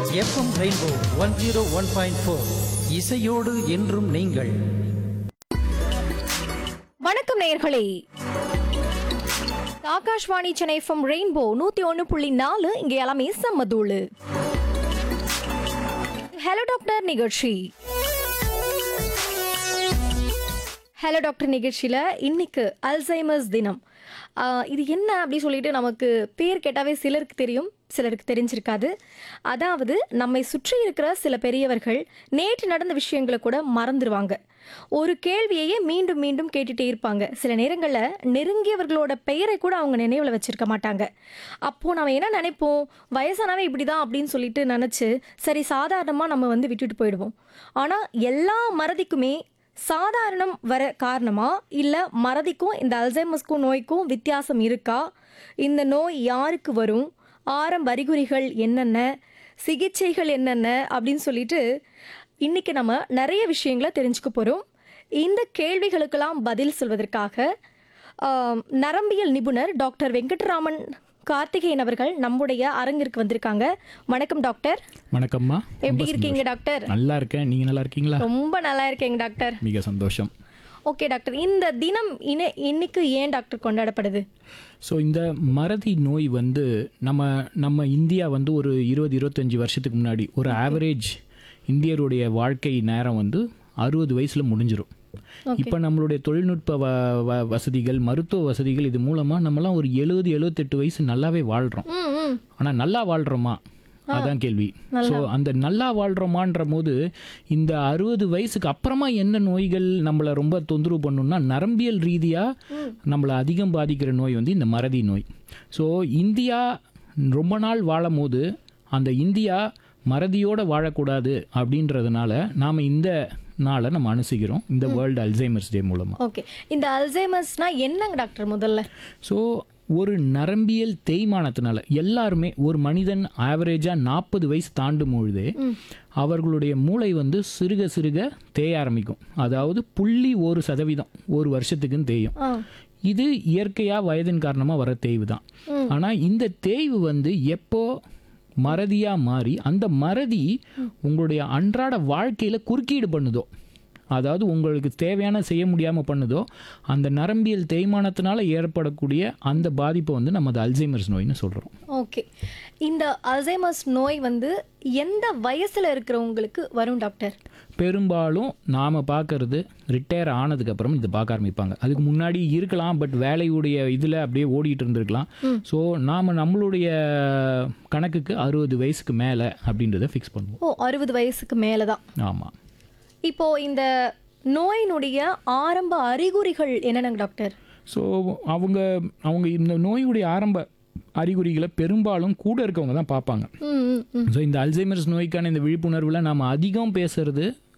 FM rainbow one zero one point four இசையோடு என்றும் நீங்கள் வணக்கம் நேயர்களே ஆகாஷ்வாணி சென்னை எஃப்எம் ரெயின்போ நூத்தி ஒன்று புள்ளி நாலு இங்க எல்லாமே செம்மதூளு ஹலோ டாக்டர் நிகழ்ச்சி ஹலோ டாக்டர் நிகழ்ச்சியில் இன்னைக்கு அல்சைமர்ஸ் தினம் ஆஹ் இது என்ன அப்படி சொல்லிட்டு நமக்கு பேர் கேட்டாவே சிலருக்கு தெரியும் சிலருக்கு தெரிஞ்சிருக்காது அதாவது நம்மை சுற்றி இருக்கிற சில பெரியவர்கள் நேற்று நடந்த விஷயங்களை கூட மறந்துடுவாங்க ஒரு கேள்வியையே மீண்டும் மீண்டும் கேட்டுட்டே இருப்பாங்க சில நேரங்களில் நெருங்கியவர்களோட பெயரை கூட அவங்க நினைவில் வச்சிருக்க மாட்டாங்க அப்போ நம்ம என்ன நினைப்போம் வயசானவே இப்படிதான் அப்படின்னு சொல்லிட்டு நினச்சி சரி சாதாரணமாக நம்ம வந்து விட்டுட்டு போயிடுவோம் ஆனால் எல்லா மறதிக்குமே சாதாரணம் வர காரணமா இல்லை மறதிக்கும் இந்த அல்சைமஸ்க்கும் நோய்க்கும் வித்தியாசம் இருக்கா இந்த நோய் யாருக்கு வரும் ஆரம்ப அறிகுறிகள் என்னென்ன சிகிச்சைகள் என்னென்ன அப்படின்னு சொல்லிட்டு இன்னைக்கு நம்ம நிறைய விஷயங்களை தெரிஞ்சுக்க போகிறோம் இந்த கேள்விகளுக்கெல்லாம் பதில் சொல்வதற்காக ஆம், நரம்பியல் நிபுணர் டாக்டர் வெங்கட்ராமன் கார்த்திகேயன் அவர்கள் நம்முடைய அரங்கிற்கு வந்திருக்காங்க வணக்கம் டாக்டர் வணக்கம்மா எப்படி இருக்கீங்க டாக்டர் நல்லா இருக்கேன் நீங்க நல்லா இருக்கீங்களா ரொம்ப நல்லா இருக்கேங்க டாக்டர் மிக சந்தோஷம் ஓகே டாக்டர் இந்த தினம் இன இன்னைக்கு ஏன் டாக்டர் கொண்டாடப்படுது ஸோ இந்த மறதி நோய் வந்து நம்ம நம்ம இந்தியா வந்து ஒரு இருபது இருபத்தஞ்சி வருஷத்துக்கு முன்னாடி ஒரு ஆவரேஜ் இந்தியருடைய வாழ்க்கை நேரம் வந்து அறுபது வயசில் முடிஞ்சிரும் இப்போ நம்மளுடைய தொழில்நுட்ப வ வ- வசதிகள் மருத்துவ வசதிகள் இது மூலமாக நம்மலாம் ஒரு எழுபது எழுபத்தெட்டு வயசு நல்லாவே வாழ்கிறோம் ம் ம் ஆனால் நல்லா வாழ்கிறோமா அதான் கேள்வி ஸோ அந்த நல்லா வாழ்கிறோமான்ற போது இந்த அறுபது வயசுக்கு அப்புறமா என்ன நோய்கள் நம்மளை ரொம்ப தொந்தரவு பண்ணுன்னா நரம்பியல் ரீதியாக நம்மளை அதிகம் பாதிக்கிற நோய் வந்து இந்த மறதி நோய் ஸோ இந்தியா ரொம்ப நாள் வாழும் போது அந்த இந்தியா மறதியோடு வாழக்கூடாது அப்படின்றதுனால நாம் இந்த நாளை நம்ம அனுசிக்கிறோம் இந்த வேர்ல்டு அல்சைமர்ஸ் டே மூலமாக ஓகே இந்த அல்சைமர்ஸ்னா என்னங்க டாக்டர் முதல்ல ஸோ ஒரு நரம்பியல் தேய்மானத்தினால எல்லாருமே ஒரு மனிதன் ஆவரேஜாக நாற்பது வயசு தாண்டும் பொழுதே அவர்களுடைய மூளை வந்து சிறுக சிறுக தேய ஆரம்பிக்கும் அதாவது புள்ளி ஒரு சதவீதம் ஒரு வருஷத்துக்குன்னு தேயும் ஆ இது இயற்கையாக வயதின் காரணமாக வர தேய்வு தான் ஆனால் இந்த தேய்வு வந்து எப்போ மறதியாக மாறி அந்த மறதி உங்களுடைய அன்றாட வாழ்க்கையில் குறுக்கீடு பண்ணுதோ அதாவது உங்களுக்கு தேவையான செய்ய முடியாமல் பண்ணுதோ அந்த நரம்பியல் தேய்மானத்தினால ஏற்படக்கூடிய அந்த பாதிப்பை வந்து நம்ம அது அல்சைமர்ஸ் நோய்னு சொல்கிறோம் ஓகே இந்த அல்சைமர்ஸ் நோய் வந்து எந்த வயசுல இருக்கிறவங்களுக்கு வரும் டாக்டர் பெரும்பாலும் நாம் பார்க்கறது ரிட்டையர் ஆனதுக்கப்புறம் இதை பார்க்க ஆரம்பிப்பாங்க அதுக்கு முன்னாடி இருக்கலாம் பட் வேலையுடைய இதில் அப்படியே ஓடிட்டு இருந்திருக்கலாம் ஸோ நாம் நம்மளுடைய கணக்குக்கு அறுபது வயசுக்கு மேலே அப்படின்றத ஃபிக்ஸ் பண்ணுவோம் ஓ அறுபது வயசுக்கு மேலே தான் ஆமாம் இப்போ இந்த நோயினுடைய ஆரம்ப அறிகுறிகள் என்னென்னங்க டாக்டர் ஸோ அவங்க அவங்க இந்த நோயுடைய ஆரம்ப அறிகுறிகளை பெரும்பாலும் கூட இருக்கவங்க தான் பார்ப்பாங்க ம் ம் ம் ஸோ இந்த அல்சைமர்ஸ் நோய்க்கான இந்த விழிப்புணர்வில் நாம் அதிகம் பேசுறது